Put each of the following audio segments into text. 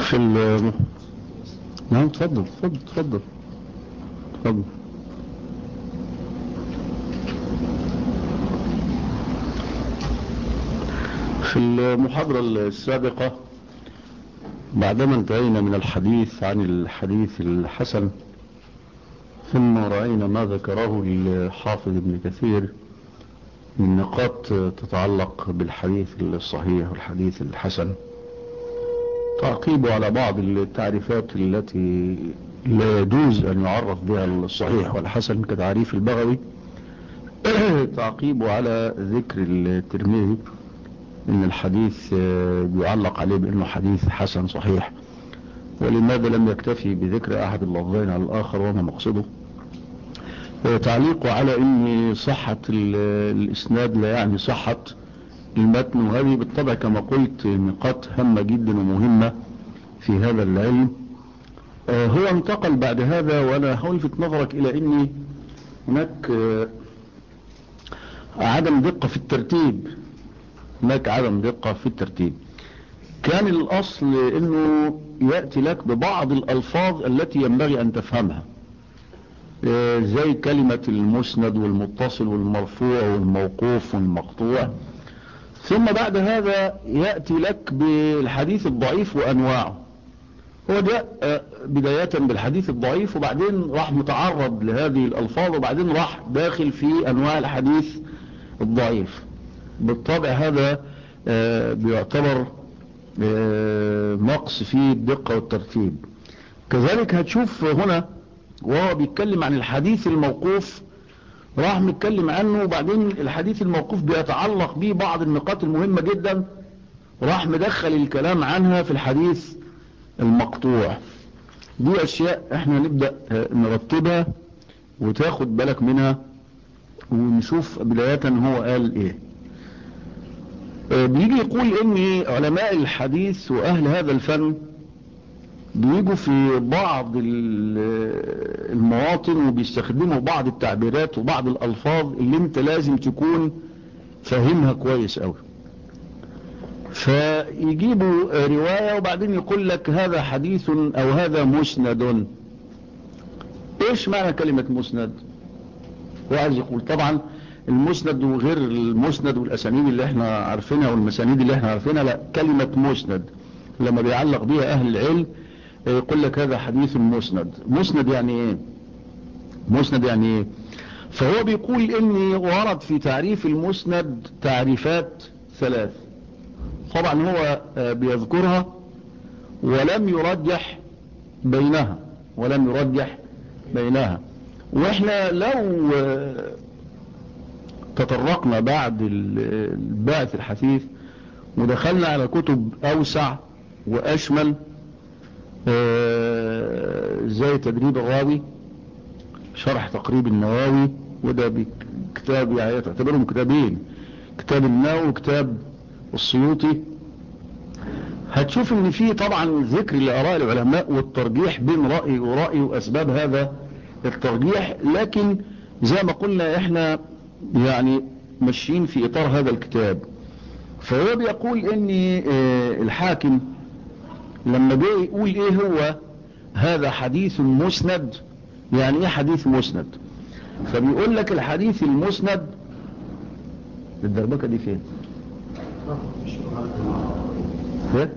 في ال نعم تفضل تفضل تفضل تفضل في المحاضرة السابقة بعدما انتهينا من الحديث عن الحديث الحسن ثم رأينا ما ذكره الحافظ ابن كثير من نقاط تتعلق بالحديث الصحيح والحديث الحسن تعقيب على بعض التعريفات التي لا يجوز أن يعرف بها الصحيح والحسن كتعريف البغوي تعقيب على ذكر الترمذي ان الحديث بيعلق عليه بانه حديث حسن صحيح ولماذا لم يكتفي بذكر احد اللفظين على الاخر وما مقصده تعليقه على ان صحة الاسناد لا يعني صحة المتن وهذه بالطبع كما قلت نقاط هامة جدا ومهمة في هذا العلم هو انتقل بعد هذا وانا هلفت نظرك الى ان هناك عدم دقة في الترتيب هناك عدم دقة في الترتيب كان الأصل أنه يأتي لك ببعض الألفاظ التي ينبغي أن تفهمها زي كلمة المسند والمتصل والمرفوع والموقوف والمقطوع ثم بعد هذا يأتي لك بالحديث الضعيف وأنواعه هو جاء بداية بالحديث الضعيف وبعدين راح متعرض لهذه الألفاظ وبعدين راح داخل في أنواع الحديث الضعيف بالطبع هذا بيعتبر نقص في الدقة والترتيب كذلك هتشوف هنا وهو بيتكلم عن الحديث الموقوف راح متكلم عنه وبعدين الحديث الموقوف بيتعلق به بعض النقاط المهمة جدا راح مدخل الكلام عنها في الحديث المقطوع دي اشياء احنا نبدأ نرتبها وتاخد بالك منها ونشوف بداية هو قال ايه بيجي يقول ان علماء الحديث واهل هذا الفن بيجوا في بعض المواطن وبيستخدموا بعض التعبيرات وبعض الالفاظ اللي انت لازم تكون فاهمها كويس قوي فيجيبوا رواية وبعدين يقول لك هذا حديث او هذا مسند ايش معنى كلمة مسند هو عايز يقول طبعا المسند وغير المسند والاسانيد اللي احنا عارفينها والمسانيد اللي احنا عارفينها لا كلمة مسند لما بيعلق بها اهل العلم يقول لك هذا حديث مسند مسند يعني ايه مسند يعني ايه فهو بيقول اني ورد في تعريف المسند تعريفات ثلاث طبعا هو بيذكرها ولم يرجح بينها ولم يرجح بينها واحنا لو تطرقنا بعد الباعث الحثيث ودخلنا على كتب اوسع واشمل زي تدريب الراوي شرح تقريب النواوي وده بكتاب يعني تعتبرهم كتابين كتاب النووي وكتاب السيوطي هتشوف ان في طبعا ذكر لآراء العلماء والترجيح بين رأي ورأي واسباب هذا الترجيح لكن زي ما قلنا احنا يعني ماشيين في اطار هذا الكتاب فهو بيقول ان الحاكم لما جاي يقول ايه هو هذا حديث مسند يعني ايه حديث مسند فبيقول لك الحديث المسند الدربكة دي فين فين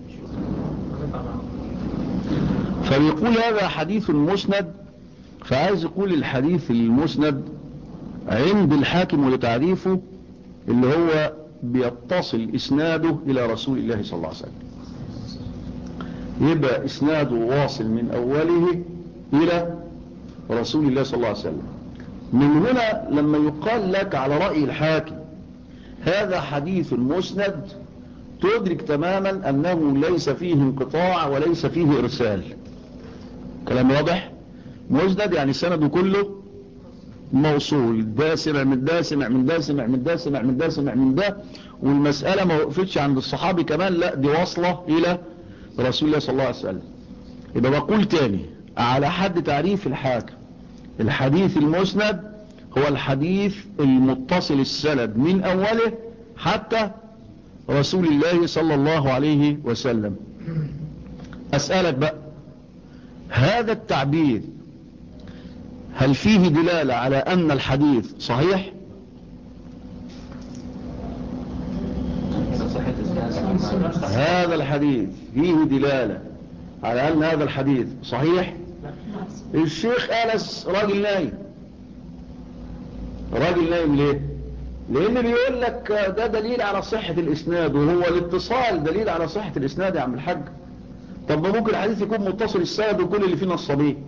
فبيقول هذا حديث مسند فعايز يقول الحديث المسند عند الحاكم ولتعريفه اللي هو بيتصل اسناده الى رسول الله صلى الله عليه وسلم يبقى اسناده واصل من اوله الى رسول الله صلى الله عليه وسلم من هنا لما يقال لك على رأي الحاكم هذا حديث مسند تدرك تماما انه ليس فيه انقطاع وليس فيه ارسال كلام واضح مسند يعني سنده كله موصول ده سمع من ده سمع من ده سمع من ده سمع من ده سمع من ده والمسألة ما وقفتش عند الصحابي كمان لا دي واصلة الى رسول الله صلى الله عليه وسلم يبقى بقول تاني على حد تعريف الحاكم الحديث المسند هو الحديث المتصل السند من اوله حتى رسول الله صلى الله عليه وسلم أسألك بقى هذا التعبير هل فيه دلالة على أن الحديث صحيح هذا الحديث فيه دلالة على أن هذا الحديث صحيح الشيخ أنس راجل نايم راجل نايم ليه لأن بيقول لك ده دليل على صحة الإسناد وهو الاتصال دليل على صحة الإسناد يا عم الحاج طب ما ممكن الحديث يكون متصل السند وكل اللي فيه نصابين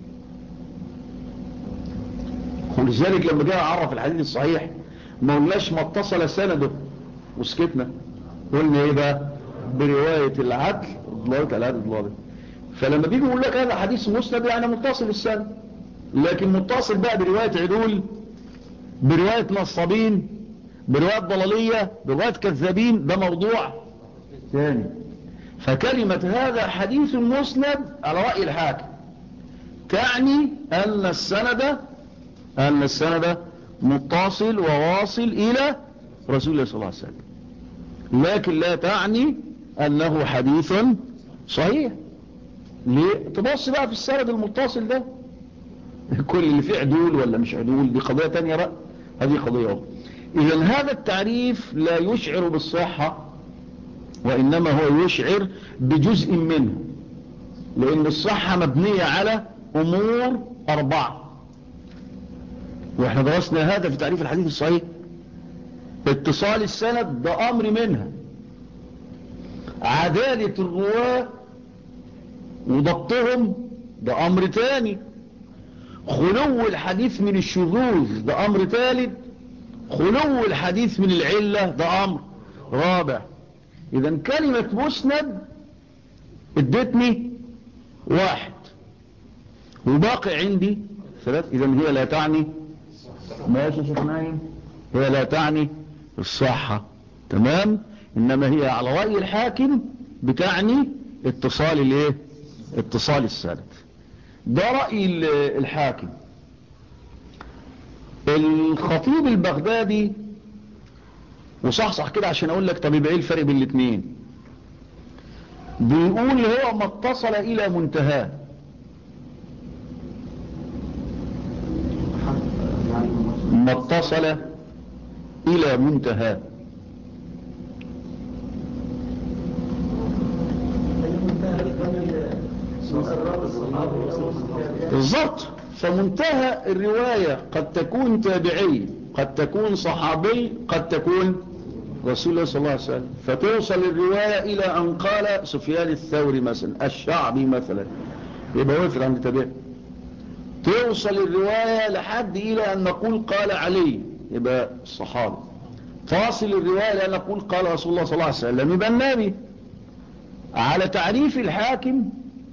ولذلك لما جاء عرف الحديث الصحيح ما قلناش ما اتصل سنده وسكتنا قلنا ايه بقى برواية العدل ضلالة العدل ضلالة فلما بيجي يقول لك هذا حديث مسند يعني متصل السند لكن متصل بقى برواية عدول برواية نصابين برواية ضلالية برواية كذابين ده موضوع ثاني فكلمة هذا حديث مسند على رأي الحاكم تعني أن السند أن السند متصل وواصل إلى رسول الله صلى الله عليه وسلم لكن لا تعني أنه حديث صحيح ليه تبص بقى في السند المتصل ده كل اللي فيه عدول ولا مش عدول دي قضية تانية بقى هذه قضية إذا هذا التعريف لا يشعر بالصحة وإنما هو يشعر بجزء منه لأن الصحة مبنية على أمور أربعة وإحنا درسنا هذا في تعريف الحديث الصحيح اتصال السند ده أمر منها عدالة الرواة وضبطهم ده أمر تاني خلو الحديث من الشذوذ ده أمر ثالث خلو الحديث من العلة ده أمر رابع إذا كلمة مسند ادتني واحد وباقي عندي ثلاث إذا هي لا تعني ماشي يا شيخ نايم هي لا تعني الصحة تمام إنما هي على رأي الحاكم بتعني اتصال الايه اتصال السند ده رأي الحاكم الخطيب البغدادي وصحصح كده عشان اقول لك طب يبقى ايه الفرق بين الاثنين بيقول هو ما اتصل الى منتهاه ما اتصل الى منتهاه بالظبط فمنتهى الرواية قد تكون تابعي قد تكون صحابي قد تكون رسول الله صلى الله عليه وسلم فتوصل الرواية إلى أن قال سفيان الثوري مثلا الشعبي مثلا يبقى وقف عند تابعي توصل الرواية لحد إلى أن نقول قال علي يبقى الصحابي تصل الرواية لأن نقول قال رسول الله صلى الله عليه وسلم يبقى النبي على تعريف الحاكم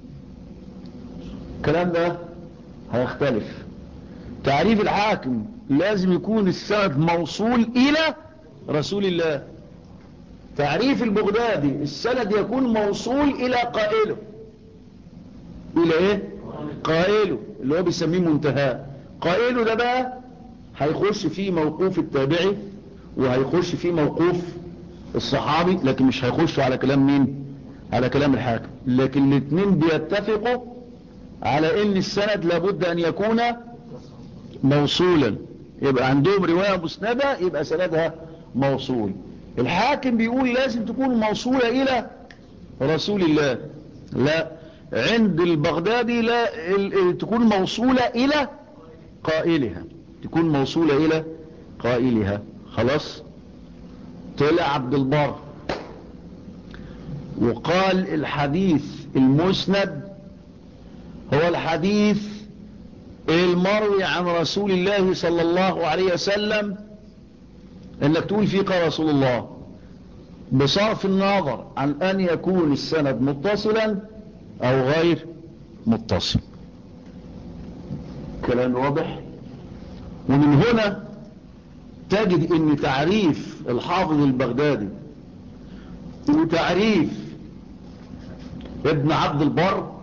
الكلام ده هيختلف تعريف الحاكم لازم يكون السند موصول إلى رسول الله تعريف البغدادي السند يكون موصول إلى قائله إلى إيه قائله اللي هو بيسميه منتهى قائله ده بقى هيخش فيه موقوف التابعي وهيخش فيه موقوف الصحابي لكن مش هيخش على كلام مين على كلام الحاكم لكن الاثنين بيتفقوا على ان السند لابد ان يكون موصولا يبقى عندهم رواية مسندة يبقى سندها موصول الحاكم بيقول لازم تكون موصولة الى رسول الله لا عند البغدادي لا تكون موصولة الى قائلها تكون موصولة الى قائلها خلاص طلع عبد البر وقال الحديث المسند هو الحديث المروي عن رسول الله صلى الله عليه وسلم انك تقول فيه قال رسول الله بصرف النظر عن ان يكون السند متصلا او غير متصل كلام واضح ومن هنا تجد ان تعريف الحافظ البغدادي وتعريف ابن عبد البر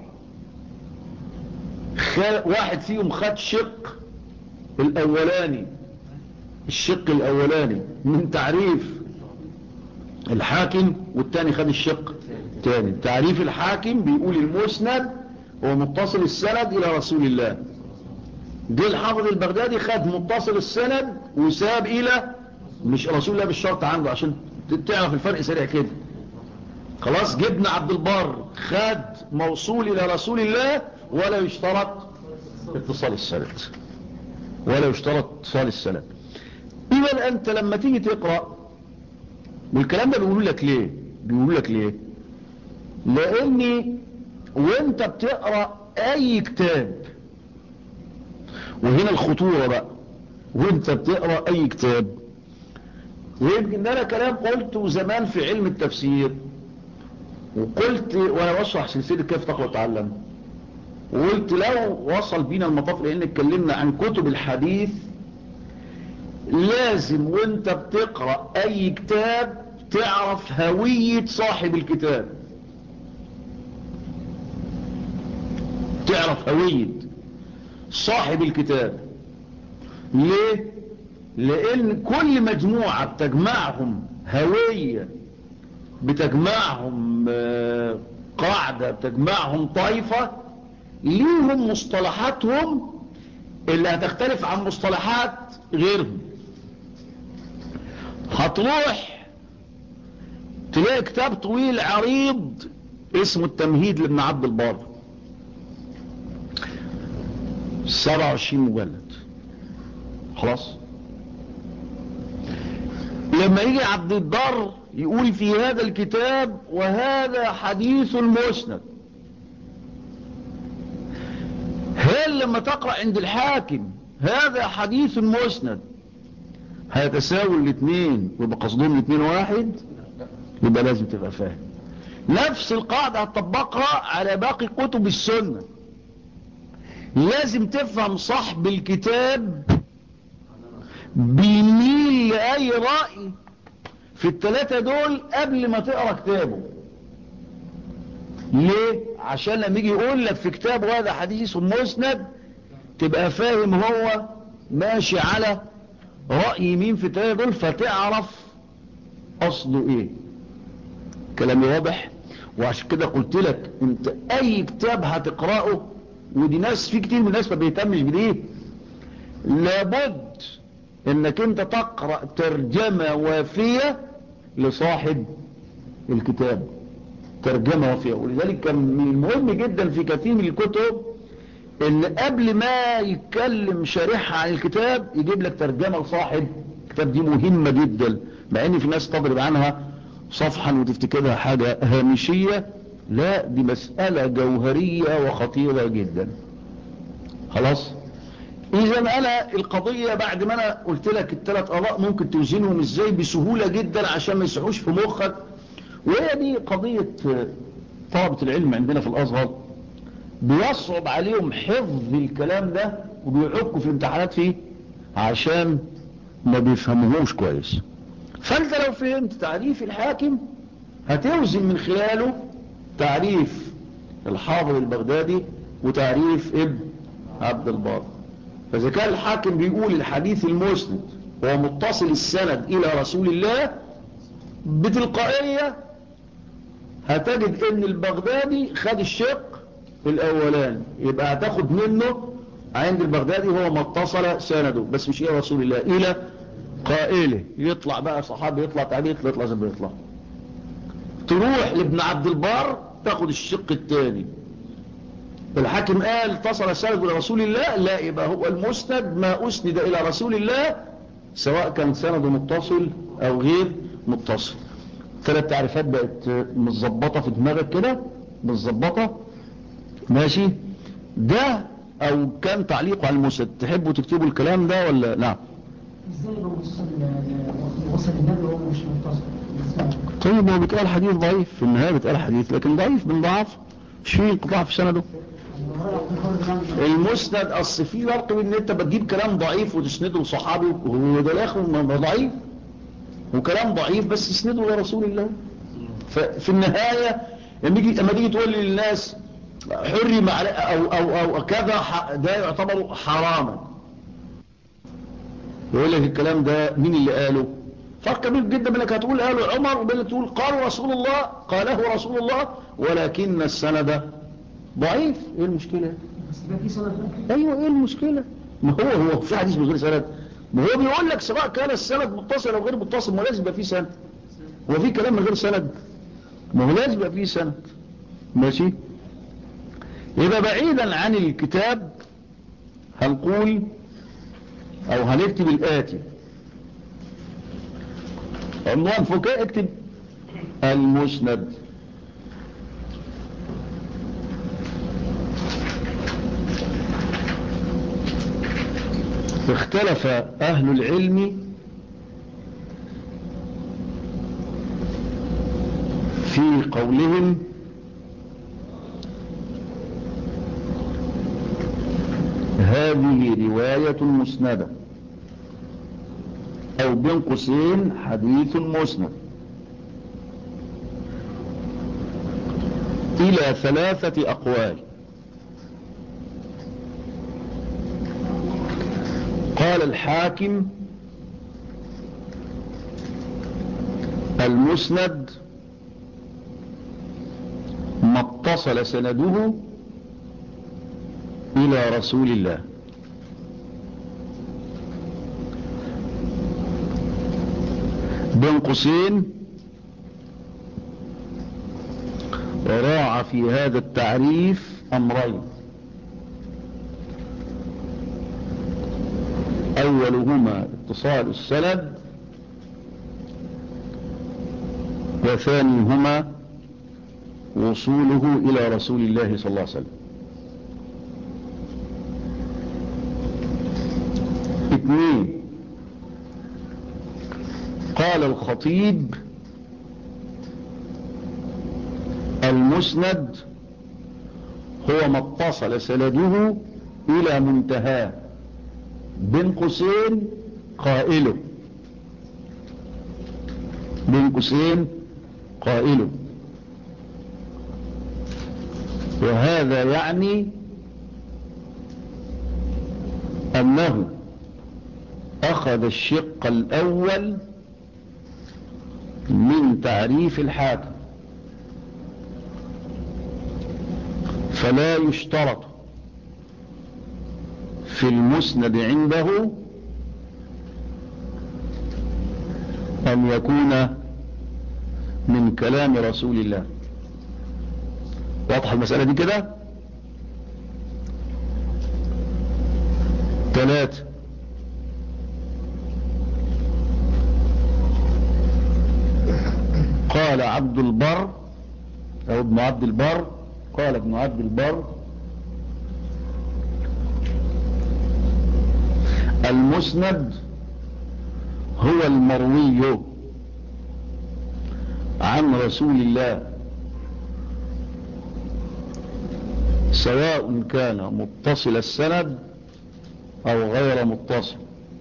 واحد فيهم خد شق الاولاني الشق الاولاني من تعريف الحاكم والتاني خد الشق تاني تعريف الحاكم بيقول المسند هو متصل السند الى رسول الله دي الحافظ البغدادي خد متصل السند وساب الى مش رسول الله بالشرط عنده عشان تعرف الفرق سريع كده خلاص جبنا عبد البر خد موصول الى رسول الله ولا يشترط اتصال السند ولا يشترط اتصال السند اذا انت لما تيجي تقرأ والكلام ده بيقول لك ليه بيقول لك ليه لاني وانت بتقرأ اي كتاب وهنا الخطورة بقى وانت بتقرأ اي كتاب ويمكن ده انا كلام قلته زمان في علم التفسير وقلت وانا بشرح سلسلة كيف تقرأ وتعلم وقلت لو وصل بينا المطاف لان اتكلمنا عن كتب الحديث لازم وانت بتقرأ اي كتاب تعرف هوية صاحب الكتاب تعرف هوية صاحب الكتاب ليه لان كل مجموعة بتجمعهم هوية بتجمعهم قاعدة بتجمعهم طائفة ليهم مصطلحاتهم اللي هتختلف عن مصطلحات غيرهم هتروح تلاقي كتاب طويل عريض اسمه التمهيد لابن عبد البر 27 مجلد خلاص لما يجي عبد البر يقول في هذا الكتاب وهذا حديث مسند هل لما تقرأ عند الحاكم هذا حديث مسند هيتساوي الاثنين ويبقى قصدهم الاثنين واحد يبقى لازم تبقى فاهم نفس القاعدة هتطبقها على باقي كتب السنة لازم تفهم صاحب الكتاب بيميل لأي رأي في الثلاثة دول قبل ما تقرأ كتابه ليه عشان لما يجي يقول لك في كتابه هذا حديث مسند تبقى فاهم هو ماشي على رأي مين في الثلاثة دول فتعرف أصله ايه كلامي واضح وعشان كده قلت لك انت اي كتاب هتقرأه ودي ناس في كتير من الناس ما بيهتمش بديه لابد انك انت تقرأ ترجمة وافية لصاحب الكتاب ترجمة وافية ولذلك كان من المهم جدا في كثير من الكتب ان قبل ما يتكلم شارحها عن الكتاب يجيب لك ترجمة لصاحب الكتاب دي مهمة جدا مع ان في ناس تضرب عنها صفحا وتفتكرها حاجة هامشية لا دي مسألة جوهرية وخطيرة جدا خلاص اذا انا القضية بعد ما انا قلت لك الثلاث اراء ممكن توزنهم ازاي بسهولة جدا عشان ما يسعوش في مخك وهي دي قضية طلبة العلم عندنا في الازهر بيصعب عليهم حفظ الكلام ده وبيعكوا في الامتحانات فيه عشان ما بيفهموهوش كويس فانت لو فهمت تعريف الحاكم هتوزن من خلاله تعريف الحافظ البغدادي وتعريف ابن عبد البر فإذا كان الحاكم بيقول الحديث المسند هو متصل السند إلى رسول الله بتلقائية هتجد ان البغدادي خد الشق الأولاني يبقى هتاخد منه عند البغدادي هو ما اتصل سنده بس مش إلى رسول الله إلى قائله يطلع بقى صحابي يطلع تعبير يطلع, يطلع زي ما يطلع تروح لابن عبد البر تاخد الشق الثاني الحاكم قال اتصل سند الى رسول الله لا يبقى هو المسند ما اسند الى رسول الله سواء كان سنده متصل او غير متصل ثلاث تعريفات بقت متظبطه في دماغك كده متظبطه ماشي ده او كان تعليقه على المسند تحبوا تكتبوا الكلام ده ولا نعم ازاي يبقى متصل وصل النبي وهو مش متصل طيب هو بيتقال حديث ضعيف في النهاية بيتقال حديث لكن ضعيف من ضعف مش فيه انقطاع في سنده المسند اصل في فرق بين ان انت بتجيب كلام ضعيف وتسنده لصحابي وده الاخر ضعيف وكلام ضعيف بس تسنده لرسول الله ففي النهاية لما تيجي لما تيجي تقول للناس حرم على او او او كذا ده يعتبر حراما يقول لك الكلام ده مين اللي قاله فرق كبير جدا بينك هتقول قاله عمر وبين تقول قال رسول الله قاله رسول الله ولكن السند ضعيف ايه المشكلة بس يبقى في سند بقى ايوه ايه المشكلة ما هو هو في حديث من غير سند ما هو بيقول لك سواء كان السند متصل او غير متصل ما هو لازم يبقى فيه سند هو في كلام من غير سند ما هو لازم يبقى فيه سند ماشي يبقى بعيدا عن الكتاب هنقول او هنكتب الاتي عنوان فكاء اكتب المسند اختلف اهل العلم في قولهم هذه رواية مسندة او بين قوسين حديث مسند الى ثلاثة اقوال قال الحاكم المسند ما اتصل سنده الى رسول الله بين قوسين وراع في هذا التعريف امرين اولهما اتصال السند وثانيهما وصوله الى رسول الله صلى الله عليه وسلم اثنين قال الخطيب المسند هو ما اتصل سنده الى منتهاه بين قوسين قائله بين قوسين قائله وهذا يعني انه اخذ الشق الاول من تعريف الحاكم فلا يشترط في المسند عنده أن يكون من كلام رسول الله واضح المسألة دي كده ثلاثة قال عبد البر او ابن عبد البر قال ابن عبد البر المسند هو المروي عن رسول الله سواء كان متصل السند او غير متصل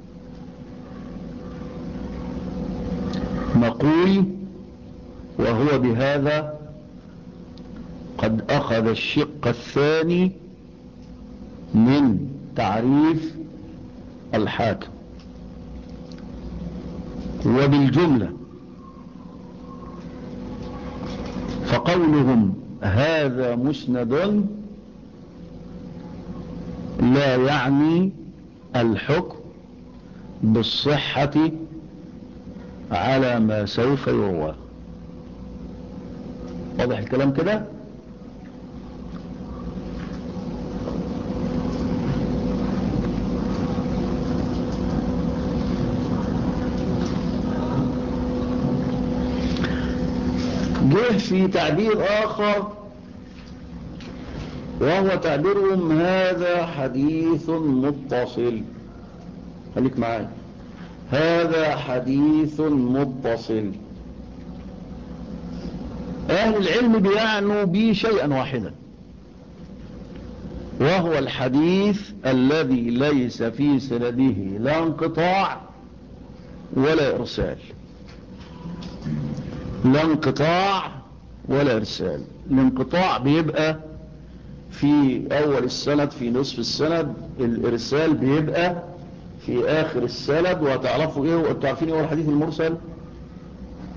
نقول وهو بهذا قد اخذ الشق الثاني من تعريف الحاكم وبالجملة فقولهم هذا مسند لا يعني الحكم بالصحة على ما سوف يروى واضح الكلام كده جه في تعبير آخر وهو تعبيرهم هذا حديث متصل خليك معايا هذا حديث متصل أهل العلم بيعنوا به شيئا واحدا وهو الحديث الذي ليس في سنده لا انقطاع ولا إرسال لا انقطاع ولا إرسال الانقطاع بيبقى في أول السند في نصف السند الإرسال بيبقى في آخر السند وهتعرفوا إيه وأنتوا عارفين إيه هو الحديث المرسل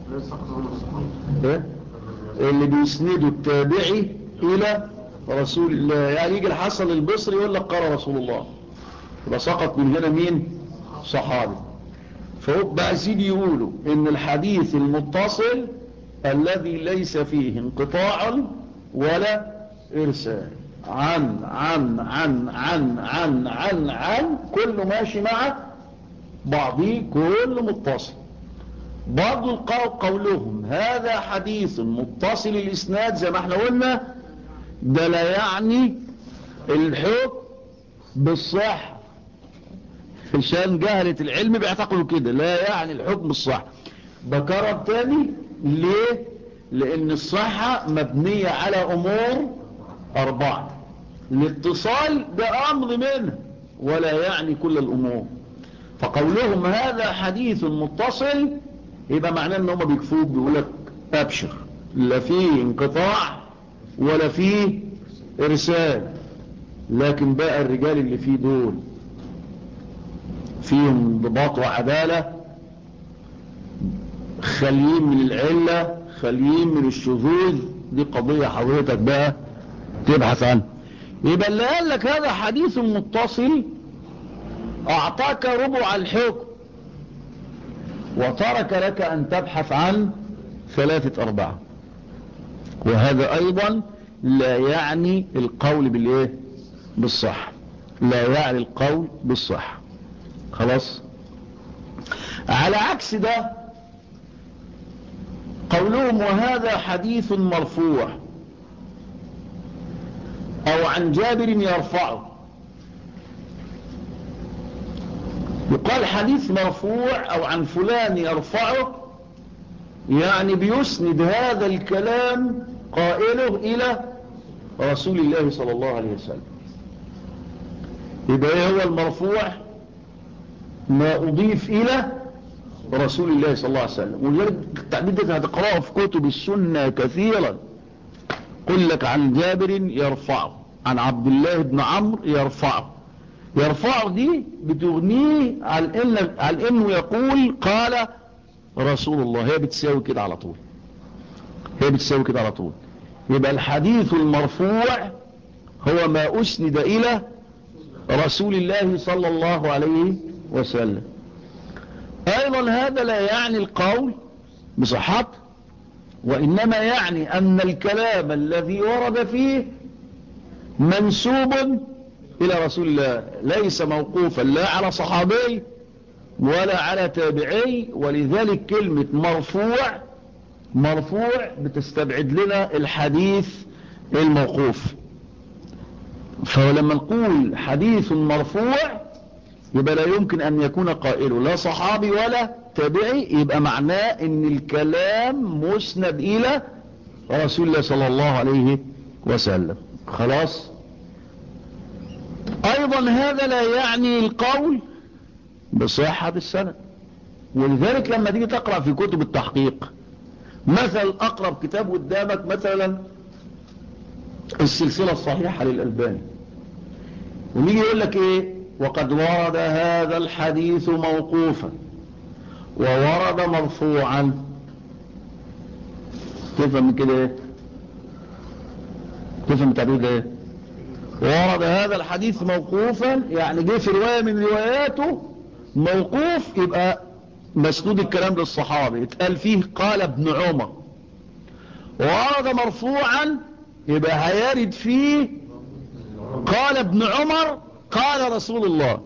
إيه؟ اللي بيسنده التابعي الى رسول الله يعني يجي الحسن البصري يقول لك قال رسول الله يبقى سقط من هنا مين صحابي فبقى سيدي يقولوا ان الحديث المتصل الذي ليس فيه انقطاع ولا ارسال عن عن عن عن عن عن عن كله ماشي مع بعضه كله متصل برضو قولهم هذا حديث متصل الاسناد زي ما احنا قلنا ده لا يعني الحكم بالصحة عشان جهلة العلم بيعتقدوا كده لا يعني الحكم بالصحة بكرر تاني ليه لان الصحة مبنية على امور اربعة الاتصال ده امر منه ولا يعني كل الامور فقولهم هذا حديث متصل يبقى معناه ان هم بيكفوك بيقولك ابشر لا فيه انقطاع ولا فيه ارسال لكن بقى الرجال اللي فيه دول فيهم انضباط وعدالة خاليين من العلة خاليين من الشذوذ دي قضية حضرتك بقى تبحث عنها يبقى اللي قال لك هذا حديث متصل اعطاك ربع الحكم وترك لك ان تبحث عن ثلاثة اربعة وهذا ايضا لا يعني القول بالايه بالصح لا يعني القول بالصح خلاص على عكس ده قولهم وهذا حديث مرفوع او عن جابر يرفعه يقال حديث مرفوع او عن فلان يرفعه يعني بيسند هذا الكلام قائله الى رسول الله صلى الله عليه وسلم يبقى ايه هو المرفوع ما اضيف الى رسول الله صلى الله عليه وسلم ولذلك التعبير ده هتقراه في كتب السنة كثيرا قل لك عن جابر يرفعه عن عبد الله بن عمرو يرفعه يرفعه دي بتغنيه على إن على انه يقول قال رسول الله هي بتساوي كده على طول هي بتساوي كده على طول يبقى الحديث المرفوع هو ما اسند الى رسول الله صلى الله عليه وسلم ايضا هذا لا يعني القول بصحته وانما يعني ان الكلام الذي ورد فيه منسوب الى رسول الله ليس موقوفا لا على صحابي ولا على تابعي ولذلك كلمة مرفوع مرفوع بتستبعد لنا الحديث الموقوف فلما نقول حديث مرفوع يبقى لا يمكن ان يكون قائله لا صحابي ولا تابعي يبقى معناه ان الكلام مسند الى رسول الله صلى الله عليه وسلم خلاص ايضا هذا لا يعني القول بصحة السند ولذلك لما تيجي تقرأ في كتب التحقيق مثل اقرب كتاب قدامك مثلا السلسلة الصحيحة للألباني ونيجي يقول لك ايه وقد ورد هذا الحديث موقوفا وورد مرفوعا تفهم من كده ايه تفهم التعبير ده ايه ورد هذا الحديث موقوفا يعني جه في رواية من رواياته موقوف يبقى مسنود الكلام للصحابي اتقال فيه قال ابن عمر ورد مرفوعا يبقى هيرد فيه قال ابن عمر قال رسول الله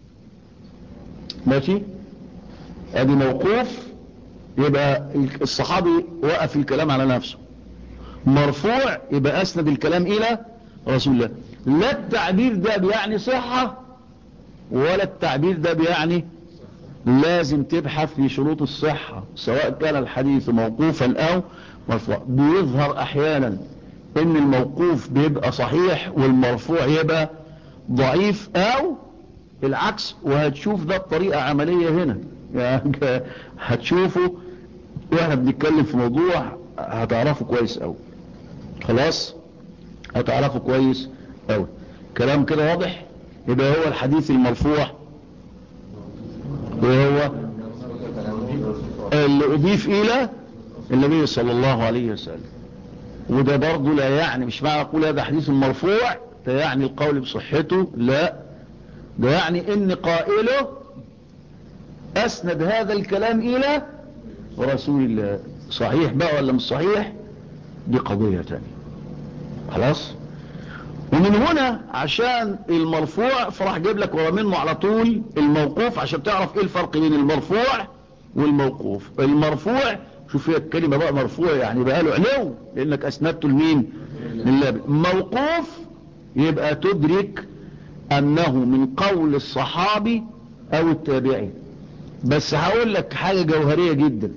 ماشي ادي موقوف يبقى الصحابي وقف الكلام على نفسه مرفوع يبقى اسند الكلام الى رسول الله لا التعبير ده بيعني صحة ولا التعبير ده بيعني لازم تبحث في شروط الصحة سواء كان الحديث موقوفا او مرفوع بيظهر احيانا ان الموقوف بيبقى صحيح والمرفوع يبقى ضعيف او العكس وهتشوف ده بطريقة عملية هنا يعني هتشوفه واحنا بنتكلم في موضوع هتعرفه كويس او خلاص هتعرفه كويس اوي كلام كده واضح يبقى هو الحديث المرفوع وهو اللي اضيف الى النبي صلى الله عليه وسلم وده برضه لا يعني مش معنى اقول هذا حديث مرفوع ده يعني القول بصحته لا ده يعني ان قائله اسند هذا الكلام الى رسول الله صحيح بقى ولا مش صحيح دي قضية تانية خلاص ومن هنا عشان المرفوع فراح جايب لك ورا منه على طول الموقوف عشان تعرف ايه الفرق بين المرفوع والموقوف المرفوع شوف هي الكلمة بقى مرفوع يعني بقى له علو لانك اسندته لمين لله موقوف يبقى تدرك انه من قول الصحابي او التابعي بس هقول لك حاجة جوهرية جدا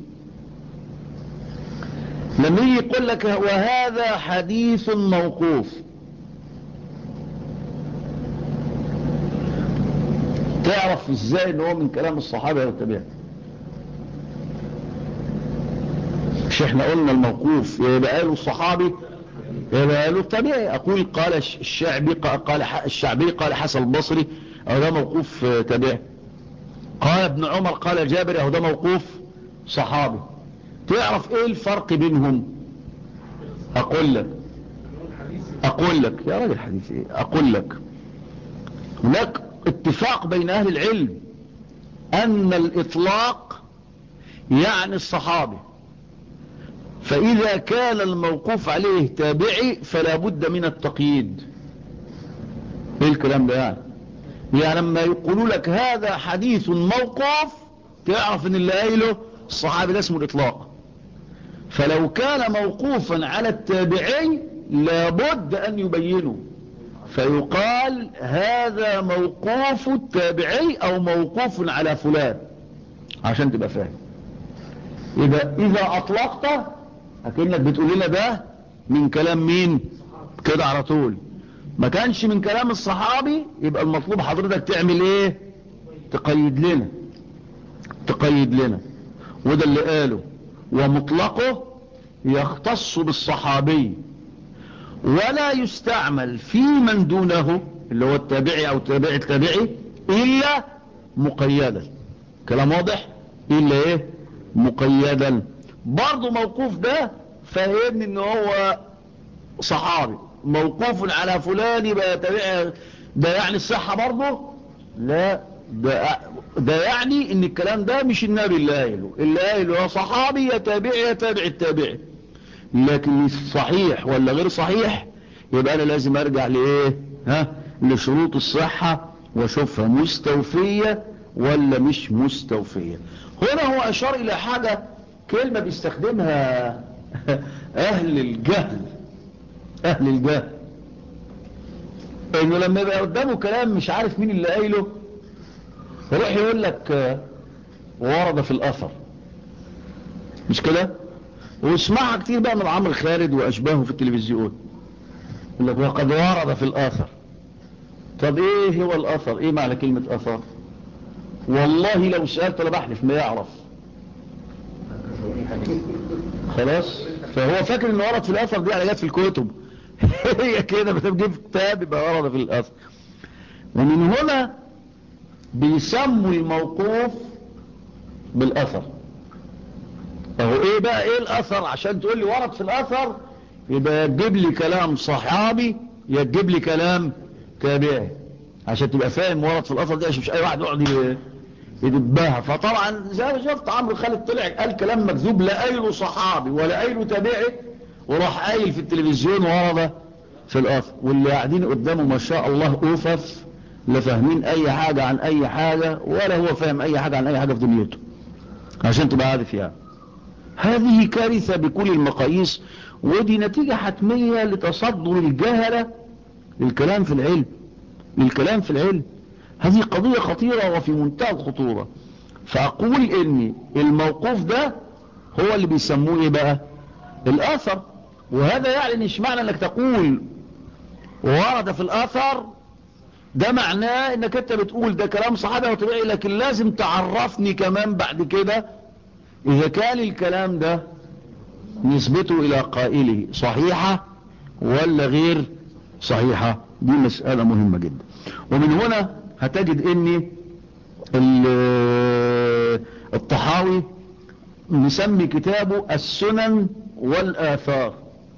لما يجي يقول لك وهذا حديث موقوف تعرف ازاي ان هو من كلام الصحابة والتابعين مش احنا قلنا الموقوف يبقى قاله الصحابي يبقى قاله التابعي اقول قال الشعبي قال الشعبي قال حسن البصري او ده موقوف تابعي قال ابن عمر قال جابر او ده موقوف صحابي تعرف ايه الفرق بينهم اقول لك اقول لك يا راجل حديث ايه اقول لك هناك اتفاق بين اهل العلم ان الاطلاق يعني الصحابي فاذا كان الموقوف عليه تابعي فلا بد من التقييد ايه الكلام ده يعني يعني لما يقولوا لك هذا حديث موقوف تعرف ان اللي قايله الصحابي ده اسمه الاطلاق فلو كان موقوفا على التابعي لابد ان يبينه فيقال هذا موقوف التابعي او موقوف على فلان عشان تبقى فاهم اذا اذا اطلقت اكنك بتقول لنا ده من كلام مين كده على طول ما كانش من كلام الصحابي يبقى المطلوب حضرتك تعمل ايه تقيد لنا تقيد لنا وده اللي قاله ومطلقه يختص بالصحابي ولا يستعمل في من دونه اللي هو التابعي او تابع التابعي الا مقيدا كلام واضح الا ايه مقيدا برضه موقوف ده فهمني ان هو صحابي موقوف على فلان يبقى تابعي ده يعني الصحة برضه لا ده, ده يعني ان الكلام ده مش النبي اللي قايله اللي قايله يا صحابي يا تابعي يا تابع التابعي لكن صحيح ولا غير صحيح يبقى انا لازم ارجع لايه ها لشروط الصحة واشوفها مستوفية ولا مش مستوفية هنا هو اشار الى حاجة كلمة بيستخدمها اهل الجهل اهل الجهل انه لما يبقى قدامه كلام مش عارف مين اللي قايله يروح يقول لك ورد في الاثر مش كده واسمعها كتير بقى من عمرو خالد واشباهه في التلفزيون يقول لك وقد ورد في الاثر طب ايه هو الاثر ايه معنى كلمة اثر والله لو سألت انا بحلف ما يعرف خلاص فهو فاكر ان ورد في الاثر دي على جت في الكتب هي كده بتجيب كتاب يبقى ورد في الاثر ومن هنا بيسموا الموقوف بالاثر اهو ايه بقى ايه الاثر عشان تقول لي ورد في الاثر يبقى تجيب لي كلام صحابي يا تجيب لي كلام تابعي عشان تبقى فاهم ورد في الاثر دي عشان مش اي واحد يقعد يدبها فطبعا زي ما شفت عمرو خالد طلع قال كلام مكذوب لا قايله صحابي ولا قايله تابعي وراح قايل في التلفزيون ورد في الاثر واللي قاعدين قدامه ما شاء الله اوفف لا فاهمين اي حاجة عن اي حاجة ولا هو فاهم اي حاجة عن اي حاجة في دنيته عشان تبقى عارف يعني هذه كارثة بكل المقاييس ودي نتيجة حتمية لتصدر الجهلة للكلام في العلم للكلام في العلم هذه قضية خطيرة وفي منتهى الخطورة فأقول إن الموقوف ده هو اللي بيسموه إيه بقى الآثر وهذا يعني مش معنى أنك تقول ورد في الآثر ده معناه انك انت بتقول ده كلام صحابي وطبيعي لكن لازم تعرفني كمان بعد كده اذا كان الكلام ده نسبته الى قائله صحيحة ولا غير صحيحة دي مسألة مهمة جدا ومن هنا هتجد ان الطحاوي مسمي كتابه السنن والآثار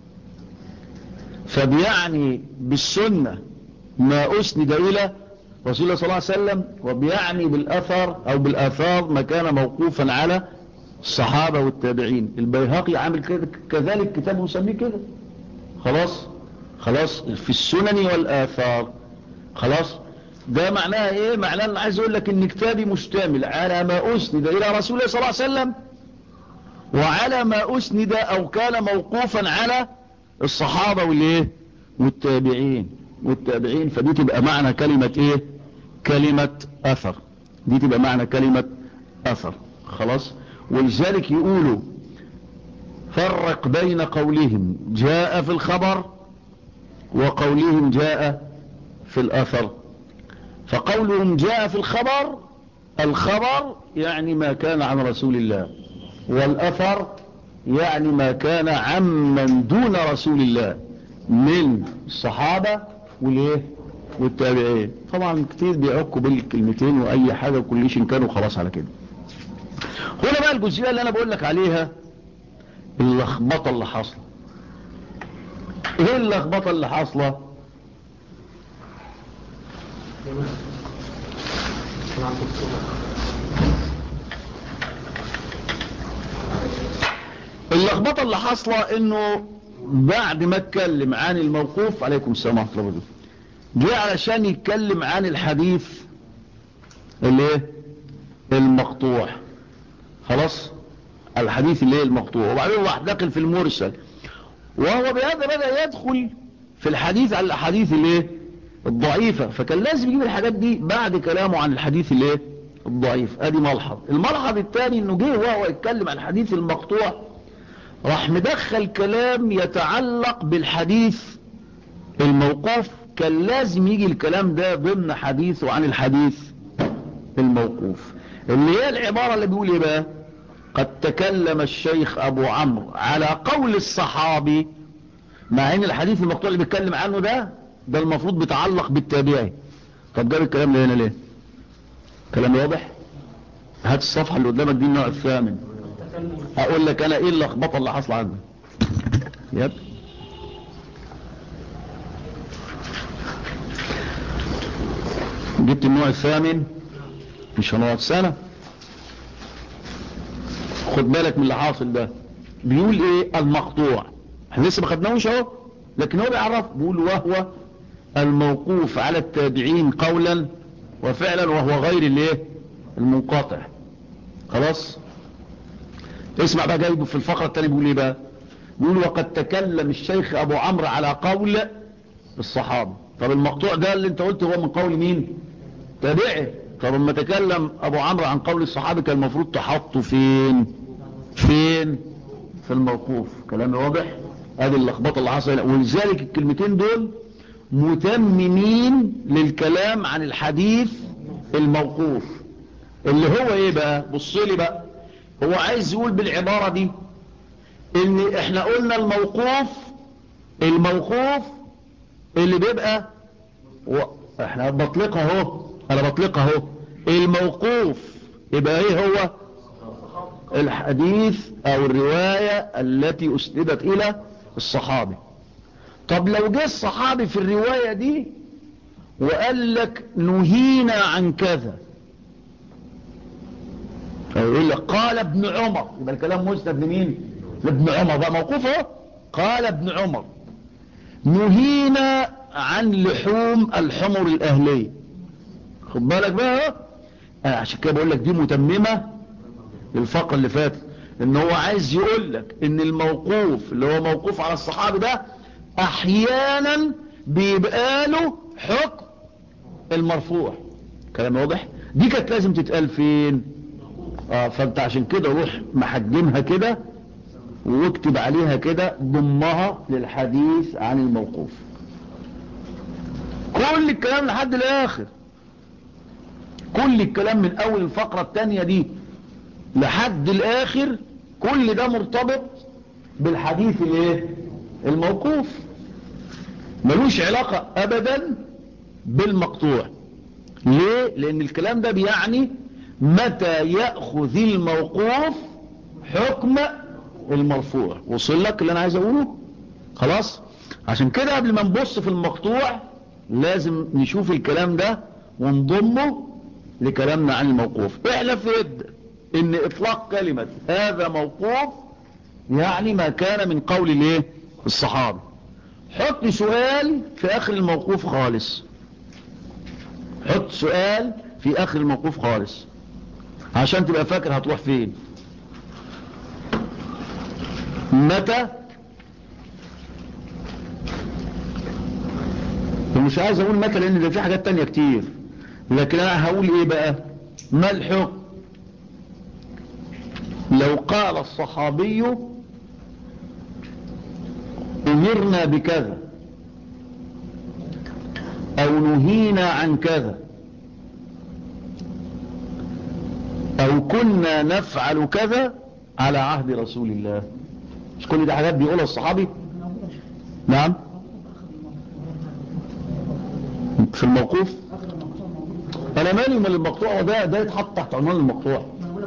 فبيعني بالسنة ما أسند إلى رسول الله صلى الله عليه وسلم وبيعني بالأثر أو بالآثار ما كان موقوفا على الصحابة والتابعين البيهقي عامل كده كذلك كتابه مسميه كده خلاص خلاص في السنن والآثار خلاص ده معناها ايه معناه انا عايز اقول لك ان كتابي مشتمل على ما اسند الى رسول الله صلى الله عليه وسلم وعلى ما اسند او كان موقوفا على الصحابة والايه والتابعين والتابعين فدي تبقى معنى كلمة ايه كلمة اثر دي تبقى معنى كلمة اثر خلاص ولذلك يقولوا فرق بين قولهم جاء في الخبر وقولهم جاء في الاثر فقولهم جاء في الخبر الخبر يعني ما كان عن رسول الله والأثر يعني ما كان عمن دون رسول الله من الصحابة والايه والتابعين طبعا كتير بيعكوا بالكلمتين واي حاجة وكليش ان كانوا خلاص على كده هنا بقى الجزئية اللي انا بقول لك عليها اللخبطة اللي حاصله ايه اللخبطة اللي حاصله اللخبطة اللي حاصلة انه بعد ما اتكلم عن الموقوف عليكم السلام ورحمة الله وبركاته جاء علشان يتكلم عن الحديث الايه المقطوع خلاص الحديث الايه المقطوع وبعدين راح داخل في المرسل وهو بهذا بدأ يدخل في الحديث عن الاحاديث الايه الضعيفة فكان لازم يجيب الحاجات دي بعد كلامه عن الحديث الايه الضعيف ادي ملحظ الملحظ الثاني انه جه وهو يتكلم عن الحديث المقطوع راح مدخل كلام يتعلق بالحديث الموقوف كان لازم يجي الكلام ده ضمن حديثه عن الحديث الموقوف اللي هي العبارة اللي بيقول ايه بقى قد تكلم الشيخ ابو عمرو على قول الصحابي مع ان الحديث المقطوع اللي بيتكلم عنه ده ده المفروض بيتعلق بالتابعي طب جاب الكلام ده هنا ليه كلام واضح هات الصفحة اللي قدامك دي النوع الثامن اقول لك انا ايه اللخبطه اللي حصل عندي يب جبت النوع الثامن مش هنقعد سنة خد بالك من اللي حاصل ده بيقول ايه المقطوع احنا لسه ما خدناهوش اهو لكن هو بيعرف بيقول وهو الموقوف على التابعين قولا وفعلا وهو غير الايه المنقطع خلاص اسمع بقى جايبه في الفقرة التانية بيقول ايه بقى بيقول وقد تكلم الشيخ ابو عمرو على قول الصحابة طب المقطوع ده اللي انت قلته هو من قول مين تابعي طب لما تكلم ابو عمرو عن قول الصحابة كان المفروض تحطه فين فين في الموقوف كلام واضح ادي اللخبطه اللي حصل ولذلك الكلمتين دول متممين للكلام عن الحديث الموقوف اللي هو ايه بقى بص لي بقى هو عايز يقول بالعبارة دي ان احنا قلنا الموقوف الموقوف اللي بيبقى و... احنا بطلقها اهو انا بطلقها اهو الموقوف يبقى ايه هو الحديث او الرواية التي اسندت الى الصحابي طب لو جه الصحابي في الرواية دي وقال لك نهينا عن كذا يقول لك قال ابن عمر يبقى الكلام مسند لمين لابن عمر بقى موقوفه قال ابن عمر نهينا عن لحوم الحمر الاهليه خد بالك بقى انا عشان كده بقول لك دي متممه للفقره اللي فاتت ان هو عايز يقول لك ان الموقوف اللي هو موقوف على الصحابي ده احيانا بيبقى له حكم المرفوع كلام واضح دي كانت لازم تتقال فين اه فانت عشان كده روح محجمها كده واكتب عليها كده ضمها للحديث عن الموقوف كل الكلام لحد الاخر كل الكلام من اول الفقرة التانية دي لحد الاخر كل ده مرتبط بالحديث الايه الموقوف ملوش علاقة ابدا بالمقطوع ليه لان الكلام ده بيعني متى يأخذ الموقوف حكم المرفوع وصل لك اللي انا عايز اقوله خلاص عشان كده قبل ما نبص في المقطوع لازم نشوف الكلام ده ونضمه لكلامنا عن الموقوف احلف يد ان اطلاق كلمة هذا موقوف يعني ما كان من قول الايه الصحابي حط سؤال في اخر الموقوف خالص حط سؤال في اخر الموقوف خالص عشان تبقى فاكر هتروح فين متى ومش عايز اقول متى لان ده في حاجات تانية كتير لكن انا هقول ايه بقى ما الحكم لو قال الصحابي امرنا بكذا او نهينا عن كذا او كنا نفعل كذا على عهد رسول الله مش كل دي حاجات بيقولها الصحابي نعم في الموقوف انا مالي من المقطوع ده ده يتحط تحت عنوان المقطوع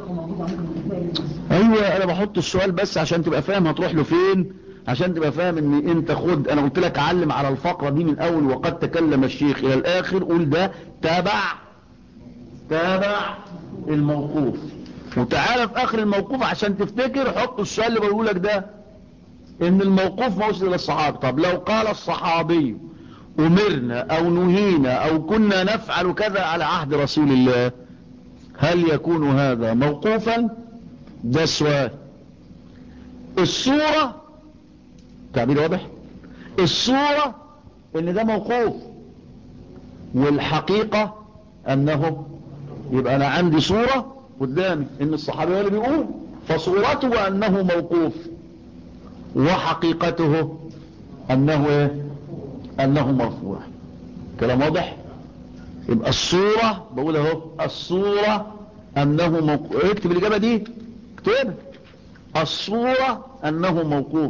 ايوه انا بحط السؤال بس عشان تبقى فاهم هتروح له فين عشان تبقى فاهم ان انت خد انا قلت لك علم على الفقرة دي من اول وقد تكلم الشيخ الى الاخر قول ده تابع تابع الموقوف وتعالى في اخر الموقوف عشان تفتكر حط السؤال اللي بقوله لك ده ان الموقوف موصل الى الصحابي طب لو قال الصحابي امرنا او نهينا او كنا نفعل كذا على عهد رسول الله هل يكون هذا موقوفا ده السؤال الصورة تعبير واضح الصورة ان ده موقوف والحقيقة انه يبقى انا عندي صورة قدامي ان الصحابي هو اللي بيقول فصورته انه موقوف وحقيقته انه ايه انه مرفوع كلام واضح يبقى الصورة بقول اهو الصورة انه موقوف اكتب الاجابة دي اكتب الصورة انه موقوف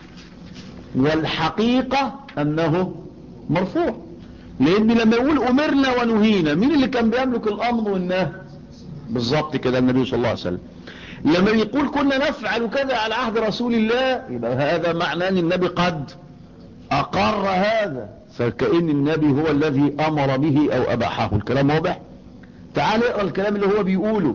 والحقيقة انه مرفوع لان لما يقول امرنا ونهينا مين اللي كان بيملك الامر والنهي بالظبط كده النبي صلى الله عليه وسلم لما يقول كنا نفعل كذا على عهد رسول الله يبقى هذا معناه ان النبي قد اقر هذا فكأن النبي هو الذي امر به او اباحه الكلام واضح تعال اقرا الكلام اللي هو بيقوله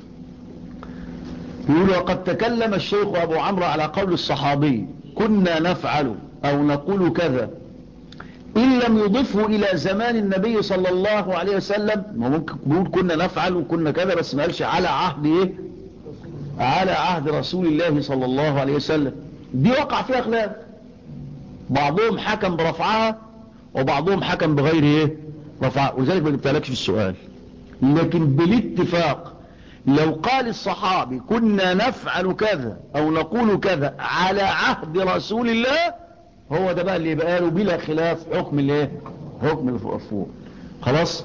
يقول وقد تكلم الشيخ ابو عمرو على قول الصحابي كنا نفعل او نقول كذا ان لم يضفه الى زمان النبي صلى الله عليه وسلم ما ممكن نقول كنا نفعل وكنا كذا بس ما قالش على عهد ايه على عهد رسول الله صلى الله عليه وسلم دي وقع فيها خلاف بعضهم حكم برفعها وبعضهم حكم بغير ايه رفعها ولذلك ما جبتلكش في السؤال لكن بالاتفاق لو قال الصحابي كنا نفعل كذا او نقول كذا على عهد رسول الله هو ده بقى اللي يبقى له بلا خلاف حكم الايه حكم الفوق خلاص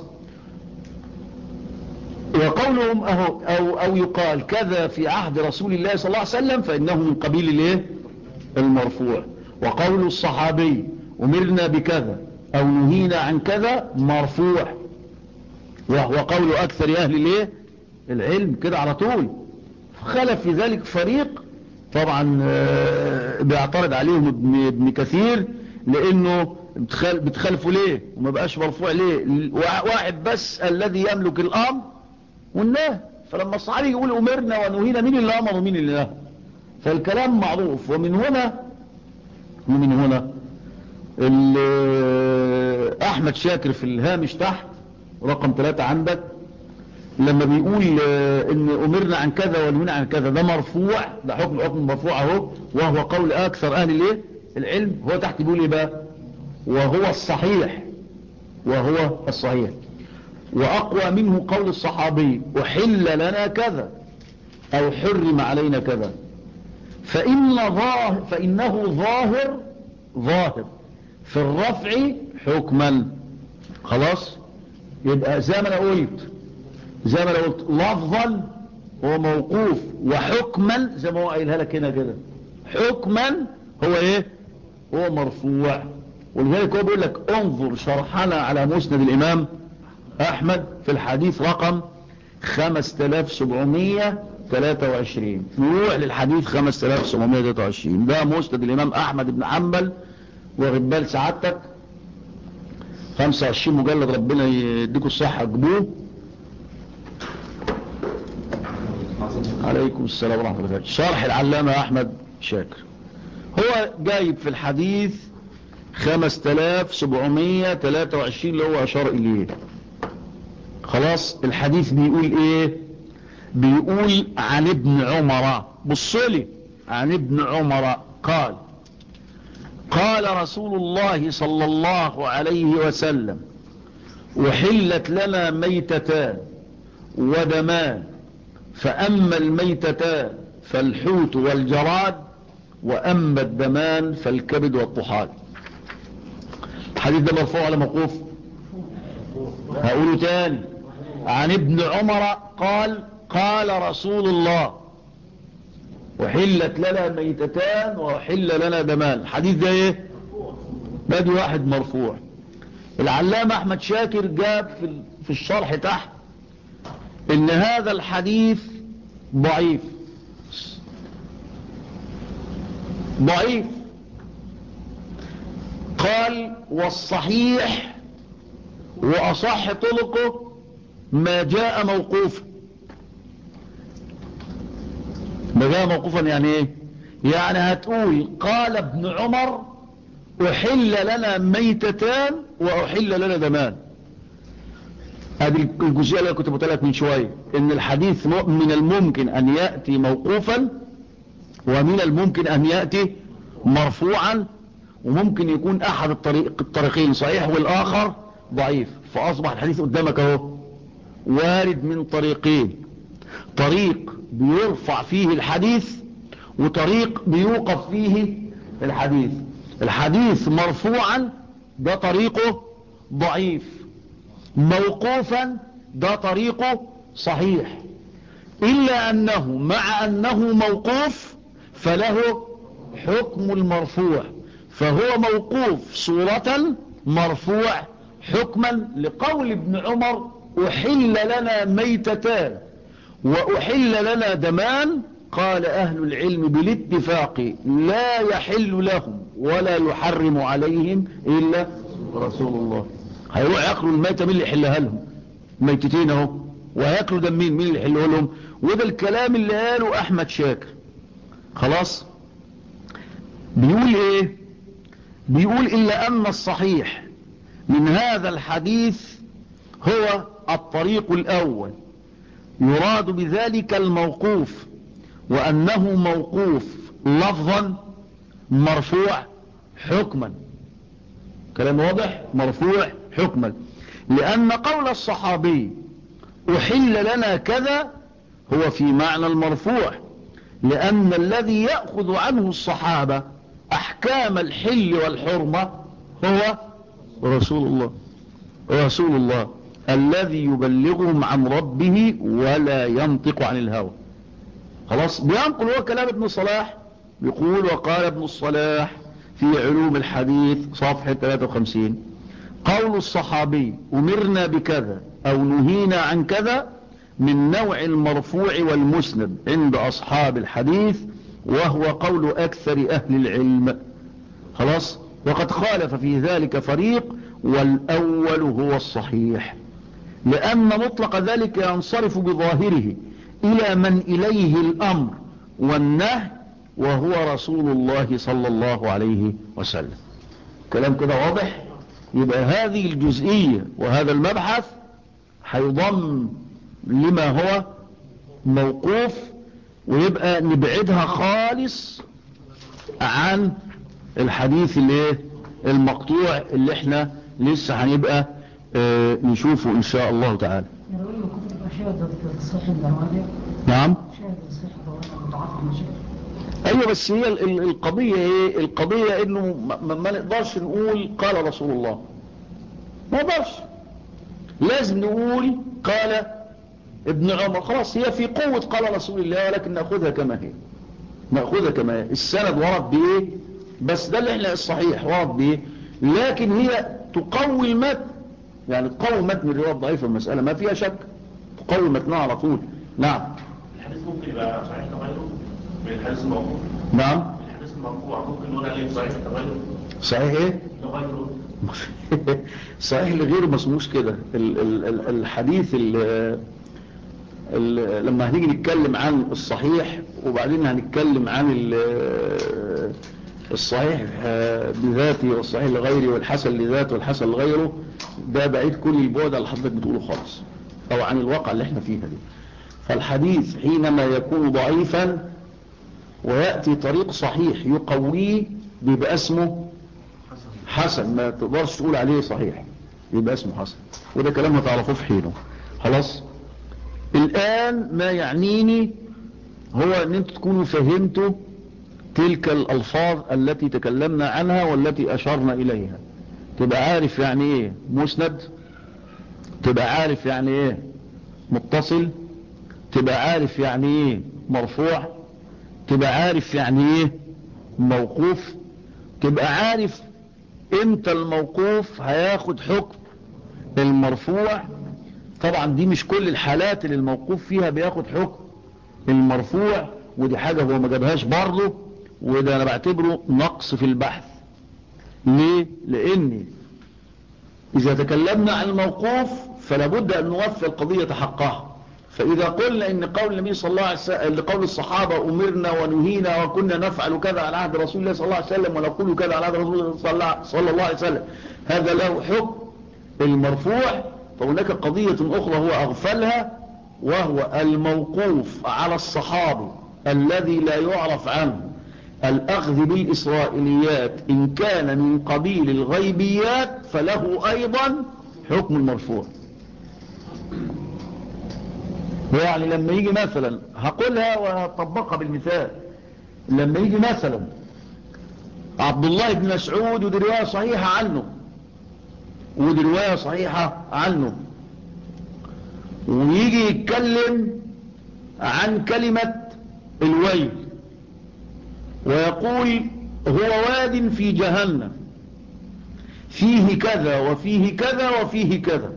وقولهم أهو أو, أو يقال كذا في عهد رسول الله صلى الله عليه وسلم فإنه من قبيل الايه المرفوع وقول الصحابي أمرنا بكذا أو نهينا عن كذا مرفوع وهو قول أكثر أهل الايه العلم كده على طول خلف في ذلك فريق طبعا بيعترض عليهم ابن, ابن كثير لانه بتخالفوا ليه وما بقاش مرفوع ليه واحد بس الذي يملك الامر والنهي فلما الصحابي يقول امرنا ونهينا مين اللي امر ومين اللي نهى فالكلام معروف ومن هنا ومن هنا احمد شاكر في الهامش تحت رقم ثلاثة عندك لما بيقول ان امرنا عن كذا ونهينا عن كذا ده مرفوع ده حكم حكم مرفوع اهو وهو قول اكثر اهل الايه العلم هو تحت بيقول ايه بقى وهو الصحيح وهو الصحيح واقوى منه قول الصحابي احل لنا كذا او حرم علينا كذا فإن ظاهر فإنه ظاهر ظاهر في الرفع حكما خلاص يبقى زي ما انا قلت زي ما انا قلت لفظا هو موقوف وحكما زي ما هو قايلها لك هنا كده حكما هو ايه هو مرفوع ولذلك هو بيقول لك انظر شرحنا على مسند الامام احمد في الحديث رقم 23 نروح للحديث 5723 ده مسند الإمام أحمد بن حنبل واخد بال سعادتك 25 مجلد ربنا يديكم الصحة جبوه عليكم السلام ورحمة الله وبركاته شرح العلامة أحمد شاكر هو جايب في الحديث 5723 اللي هو أشار إليه خلاص الحديث بيقول إيه بيقول عن ابن عمر بصلي عن ابن عمر قال قال رسول الله صلى الله عليه وسلم وحلت لنا ميتتان ودمان فأما الميتتان فالحوت والجراد وأما الدمان فالكبد والطحال الحديث ده مرفوع على موقوف هقوله تاني عن ابن عمر قال قال رسول الله وحلت لنا ميتتان وحل لنا دمان الحديث ده ايه بادي واحد مرفوع العلامة احمد شاكر جاب في في الشرح تحت ان هذا الحديث ضعيف ضعيف قال والصحيح واصح طلقه ما جاء موقوفا ما جاء موقوفا يعني ايه يعني هتقول قال ابن عمر احل لنا ميتتان واحل لنا دمان هذه الجزئيه اللي كنت بقول لك من شويه ان الحديث من الممكن ان ياتي موقوفا ومن الممكن ان ياتي مرفوعا وممكن يكون احد الطريق الطريقين صحيح والاخر ضعيف فاصبح الحديث قدامك اهو وارد من طريقين طريق بيرفع فيه الحديث وطريق بيوقف فيه الحديث الحديث مرفوعا ده طريقه ضعيف موقوفا ده طريقه صحيح إلا أنه مع أنه موقوف فله حكم المرفوع فهو موقوف صورة مرفوع حكما لقول ابن عمر أحل لنا ميتتان وأحل لنا دمان قال أهل العلم بالاتفاق لا يحل لهم ولا يحرم عليهم إلا رسول الله هيروح ياكلوا الميتة مين اللي يحلها لهم ميتتين اهو وهياكلوا دم مين مين اللي يحله لهم وده الكلام اللي قاله احمد شاكر خلاص بيقول ايه بيقول الا ان الصحيح من هذا الحديث هو الطريق الاول يراد بذلك الموقوف وانه موقوف لفظا مرفوع حكما كلام واضح مرفوع حكما لأن قول الصحابي أحل لنا كذا هو في معنى المرفوع لأن الذي يأخذ عنه الصحابة أحكام الحل والحرمة هو رسول الله رسول الله الذي يبلغهم عن ربه ولا ينطق عن الهوى خلاص بينقل هو كلام ابن صلاح بيقول وقال ابن الصلاح في علوم الحديث صفحة 53 قول الصحابي أمرنا بكذا أو نهينا عن كذا من نوع المرفوع والمسند عند أصحاب الحديث وهو قول أكثر أهل العلم خلاص وقد خالف في ذلك فريق والأول هو الصحيح لأن مطلق ذلك ينصرف بظاهره إلى من إليه الأمر والنهي وهو رسول الله صلى الله عليه وسلم كلام كده واضح يبقى هذه الجزئية وهذا المبحث هيضم لما هو موقوف ويبقى نبعدها خالص عن الحديث اللي المقطوع اللي احنا لسه هنبقى اه نشوفه ان شاء الله تعالى يعني لو كنت تبقى شاهد الصحيح الدواني نعم شاهد الصحيح الدواني متعاطف مشاهد ايوه بس هي ال- ال- القضية ايه القضية انه ما, ما نقدرش نقول قال رسول الله ما نقدرش لازم نقول قال ابن عمر خلاص هي في قوة قال رسول الله ولكن نأخذها كما هي نأخذها كما هي السند ورد بايه بس ده اللي احنا الصحيح ورد بايه لكن هي تقوي المتن يعني تقوي متن الرواية الضعيفة المسألة ما فيها شك تقوي متنها على طول نعم الحديث ممكن يبقى صحيح كغيره من الحديث الموقوف نعم الحديث المرفوع ممكن نقول عليه صحيح كغيره صحيح ايه كغيره صحيح لغيره ما اسموش كده ال- ال- ال- الحديث ال- ال- لما هنيجي نتكلم عن الصحيح وبعدين هنتكلم عن ال- الصحيح آه، بذاته والصحيح لغيره والحسن لذاته والحسن لغيره ده بعيد كل البعد اللي حضرتك بتقوله خالص او عن الواقع اللي احنا فيها دي فالحديث حينما يكون ضعيفا ويأتي طريق صحيح يقويه بيبقى اسمه حسن ما تقدرش تقول عليه صحيح يبقى اسمه حسن وده كلام هتعرفوه في حينه خلاص الآن ما يعنيني هو ان انتوا تكونوا فهمتوا تلك الألفاظ التي تكلمنا عنها والتي أشرنا إليها تبقى عارف يعني ايه مسند تبقى عارف يعني ايه متصل تبقى عارف يعني ايه مرفوع تبقى عارف يعني ايه موقوف تبقى عارف امتى الموقوف هياخد حكم المرفوع طبعا دي مش كل الحالات اللي الموقوف فيها بياخد حكم المرفوع ودي حاجة هو ما جابهاش برضه وده انا بعتبره نقص في البحث ليه لان اذا تكلمنا عن الموقوف فلا بد ان نوفي القضية حقها فاذا قلنا ان قول النبي صلى الله عليه وسلم لقول الصحابة امرنا ونهينا وكنا نفعل كذا على عهد رسول الله صلى الله عليه وسلم ونقول كذا على عهد رسول الله صلى الله- صلى الله عليه وسلم هذا له حكم المرفوع فهناك قضية اخرى هو اغفلها وهو الموقوف على الصحابي الذي لا يعرف عنه الأخذ بالإسرائيليات إن كان من قبيل الغيبيات فله أيضا حكم المرفوع يعني لما يجي مثلا هقولها وهطبقها بالمثال لما يجي مثلا عبد الله بن مسعود ودي رواية صحيحة عنه ودي رواية صحيحة عنه ويجي يتكلم عن كلمة الويل ويقول هو واد في جهنم فيه كذا وفيه كذا وفيه كذا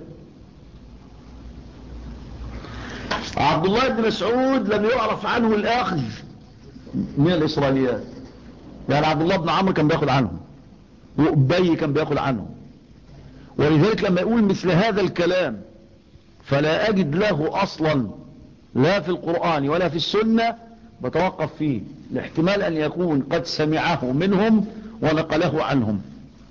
عبد الله بن مسعود لم يعرف عنه الأخذ من الإسرائيليات يعني عبد الله بن عمرو كان بياخد عنه وأبي كان بياخد عنه ولذلك لما يقول مثل هذا الكلام فلا أجد له أصلا لا في القرآن ولا في السنة بتوقف فيه لاحتمال أن يكون قد سمعه منهم ونقله عنهم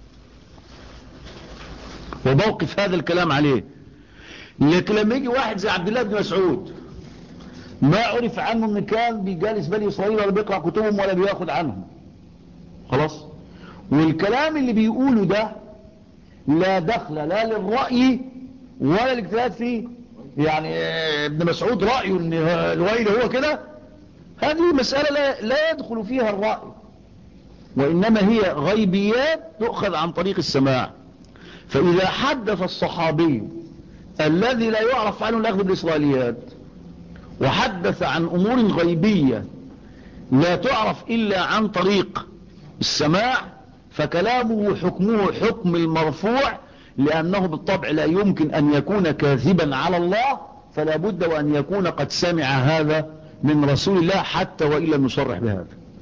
وبوقف هذا الكلام عليه لكن لما يجي واحد زي عبد الله بن مسعود ما عرف عنه ان كان بيجالس بني اسرائيل ولا بيقرأ كتبهم ولا بياخد عنهم خلاص والكلام اللي بيقوله ده لا دخل لا للرأي ولا الاجتهاد فيه يعني ابن مسعود رأيه ان الويل هو كده هذه مسألة لا, لا يدخل فيها الرأي وإنما هي غيبيات تؤخذ عن طريق السماع فإذا حدث الصحابي الذي لا يعرف عنه الأخذ بالإسرائيليات وحدث عن أمور غيبية لا تعرف إلا عن طريق السماع فكلامه حكمه حكم المرفوع لأنه بالطبع لا يمكن أن يكون كاذبا على الله فلا بد وأن يكون قد سمع هذا من رسول الله حتى وإن لم يصرح بهذا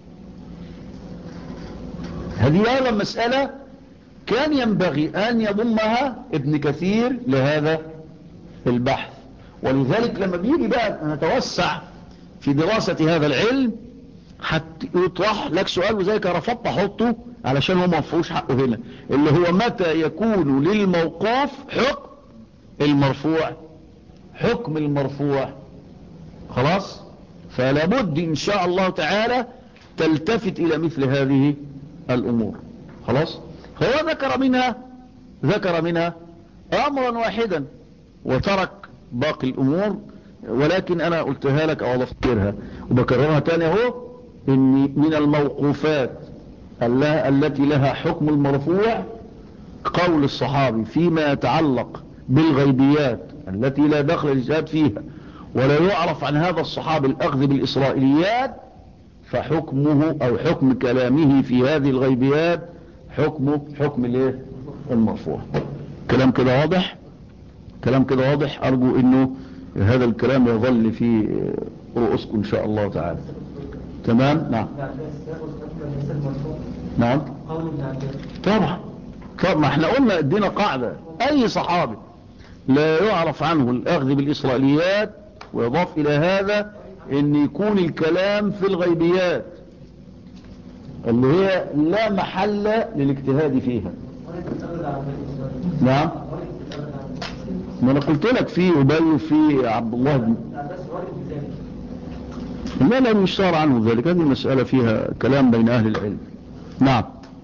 هذه أيضا مسألة كان ينبغي أن يضمها ابن كثير لهذا البحث ولذلك لما بيجي بقى نتوسع في دراسة هذا العلم حتى يطرح لك سؤال وزيك رفضت حطه علشان هو ما فيهوش حقه هنا اللي هو متى يكون للموقوف حكم المرفوع حكم المرفوع خلاص فلا بد ان شاء الله تعالى تلتفت الى مثل هذه الامور خلاص هو ذكر منها ذكر منها امرا واحدا وترك باقي الامور ولكن انا قلتها لك او اذكرها وبكررها تاني اهو ان من الموقوفات التي لها حكم المرفوع قول الصحابي فيما يتعلق بالغيبيات التي لا دخل الاجتهاد فيها ولا يعرف عن هذا الصحابي الأخذ بالإسرائيليات فحكمه أو حكم كلامه في هذه الغيبيات حكمه حكم الايه المرفوع كلام كده واضح كلام كده واضح أرجو أنه هذا الكلام يظل في رؤوسكم إن شاء الله تعالى تمام نعم نعم قول ابن عباس طبعا طبعا ما احنا قلنا ادينا قاعدة اي صحابي لا يعرف عنه الاخذ بالاسرائيليات ويضاف الى هذا ان يكون الكلام في الغيبيات اللي هي لا محل للاجتهاد فيها نعم ما انا قلت لك في ابي وفي عبد الله بن لا لا يشتهر عنه ذلك هذه مسألة فيها كلام بين اهل العلم نعم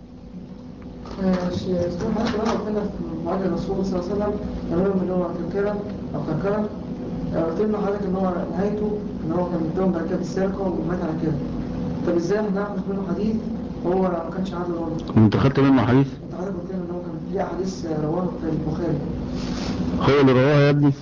اسمه حتى لما قلنا في معاد الرسول صلى الله عليه وسلم تمام اللي هو كركرة أو كركرة قلت له حضرتك إن هو نهايته إن هو كان متهم بعد كده بالسرقة ومات على كده طب إزاي إحنا ناخد منه حديث وهو ما كانش عادل برضه انت خدت منه حديث أنت حضرتك قلت لنا إن هو كان في أحاديث رواه في البخاري هو اللي رواه يا ابني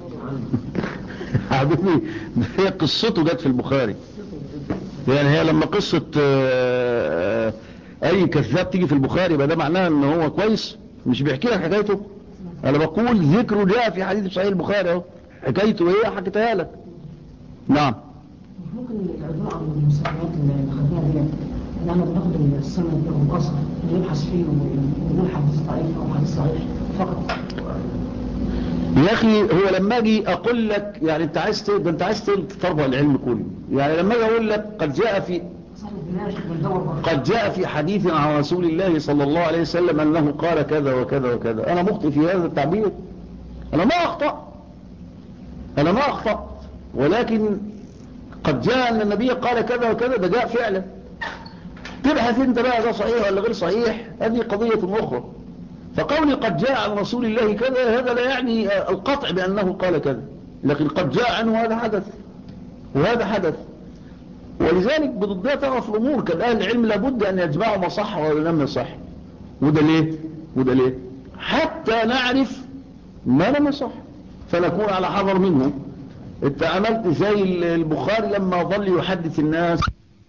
حبيبي هي قصته جت في البخاري يعني هي لما قصة آه، اي كذاب تيجي في البخاري يبقى ده معناه ان هو كويس مش بيحكي لك حكايته انا بقول ذكره جاء في حديث صحيح البخاري اهو حكايته ايه حكيتها لك نعم مش ممكن يعرضون عن المسميات اللي خدناها دي ان احنا بناخد السنة المقصر ونبحث فيه ونقول حديث ضعيف او حديث صحيح فقط يا اخي هو لما اجي اقول لك يعني انت عايز ت- ده انت عايز تربع العلم كله يعني لما اجي اقول لك قد جاء في صح البناء بندور بره قد جاء في حديث عن رسول الله صلى الله عليه وسلم أنه قال كذا وكذا وكذا أنا مخطئ في هذا التعبير أنا ما أخطأ أنا ما أخطأ ولكن قد جاء أن النبي قال كذا وكذا ده جاء فعلا تبحث انت بقى ده صحيح ولا غير صحيح هذه قضية أخرى فقولي قد جاء عن رسول الله كذا هذا لا يعني آه، القطع بأنه قال كذا لكن قد جاء عنه هذا حدث وهذا حدث ولذلك بضدها تعرف الأمور كان أهل العلم لابد أن يجمعوا ما صح ولا لم يصح وده ليه وده ليه حتى نعرف ما لم يصح فنكون على حذر منه انت عملت زي البخاري لما ظل يحدث الناس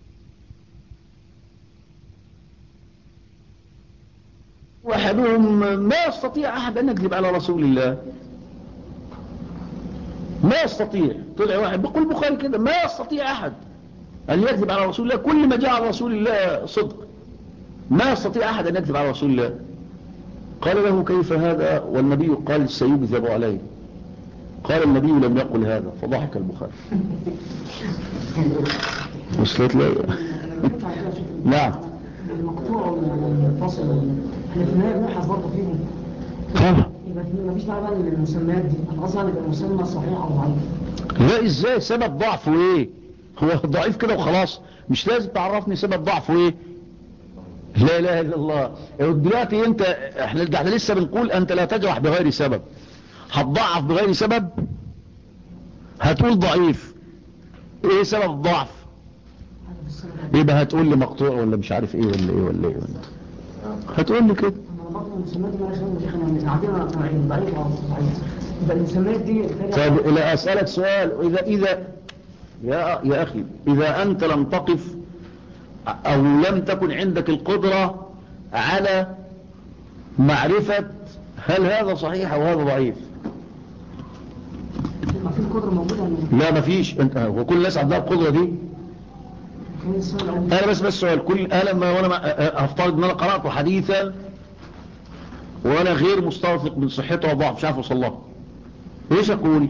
واحدهم ما يستطيع أحد أن يكذب على رسول الله ما يستطيع طلع واحد بيقول البخاري كده ما يستطيع أحد أن يكذب على رسول الله كل ما جاء على رسول الله صدق ما يستطيع أحد أن يكذب على رسول الله قال له كيف هذا والنبي قال سيكذب عليه قال النبي لم يقل هذا فضحك البخاري وصلت لي انا كنت عايز اشوف نعم المقطوع والمنفصل احنا في النهايه بنبحث برضه فيهم طبعا يبقى في- مفيش دعوه بقى للمسميات دي انا قصدي يبقى المسمى صحيح او ضعيف لا ازاي سبب ضعفه ايه هو ضعيف كده وخلاص مش لازم تعرفني سبب ضعفه ايه لا اله الا الله دلوقتي انت احنا ده احنا لسه بنقول انت لا تجرح بغير سبب هتضعف بغير سبب هتقول ضعيف ايه سبب الضعف حاجه في السنه يبقى هتقول لي مقطوع ولا مش عارف ايه ولا ايه ولا ايه ولا هتقول لي كده انا برضه المسميات دي مالهاش علاقه احنا عندنا نوعين ضعيف او ضعيف يبقى المسميات دي طيب لا اسالك سؤال اذا اذا يا يا اخي اذا انت لم تقف او لم تكن عندك القدرة على معرفة هل هذا صحيح او هذا ضعيف ما في القدره موجوده ان لا مفيش انت هو كل الناس عندها القدرة دي كان السؤال الاول انا بس بس سؤال كل انا ما وانا ما هفترض ان انا قرأته حديثا وانا غير مستوثق من صحته وضعف مش عارف اوصل لها ايش اقول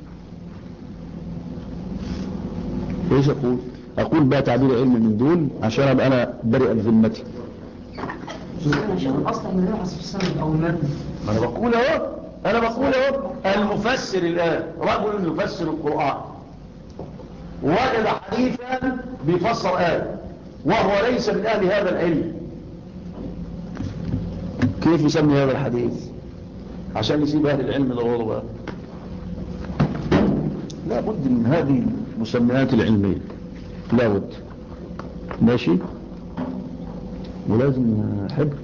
ايش اقول اقول بقى تعبير علمي من دول عشان ابقى انا برئ ذمتي انا شايف الاصل ان نبحث في السند او المتن ما انا بقول اهو انا بقول اهو المفسر الان رجل يفسر القرآن وجد حديثا بيفسر آية وهو ليس من اهل هذا العلم كيف يسمي هذا الحديث عشان يسيب اهل العلم ده بقى لا بد من هذه المسميات العلمية لا بد ماشي ولازم احب